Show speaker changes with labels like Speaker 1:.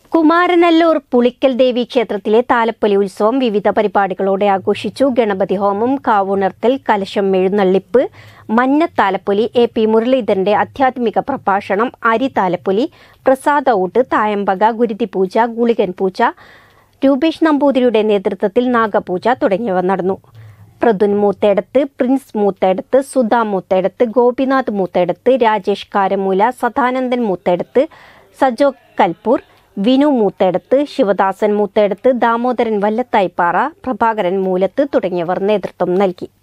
Speaker 1: കുമാരനല്ലൂർ പുളിക്കൽ ദേവി ക്ഷേത്രത്തിലെ താലപ്പൊലി ഉത്സവം വിവിധ പരിപാടികളോടെ ആഘോഷിച്ചു ഗണപതി ഹോമം കാവുണർത്തൽ കലശം എഴുന്നള്ളിപ്പ് മഞ്ഞത്താലപ്പൊലി എ പി മുരളീധരന്റെ ആധ്യാത്മിക പ്രഭാഷണം അരി താലപ്പൊലി പ്രസാദ ഊട്ട് തായമ്പക ഗുരുതി പൂജ ഗുളികൻ പൂജ രൂപേഷ് നമ്പൂതിരിയുടെ നേതൃത്വത്തിൽ നാഗപൂജ തുടങ്ങിയവ നടന്നു പ്രതുൻ മൂത്തേടത്ത് പ്രിൻസ് മൂത്തേടത്ത് സുധാ മൂത്തേടത്ത് ഗോപിനാഥ് മൂത്തേടത്ത് രാജേഷ് കാരമൂല സദാനന്ദൻ മൂത്തേടത്ത് സജോ കൽപൂർ വിനു മൂത്തേടത്ത് ശിവദാസൻ മൂത്തേടത്ത് ദാമോദരൻ വല്ലത്തായിപ്പാറ പ്രഭാകരൻ മൂലത്ത് തുടങ്ങിയവർ നേതൃത്വം നൽകി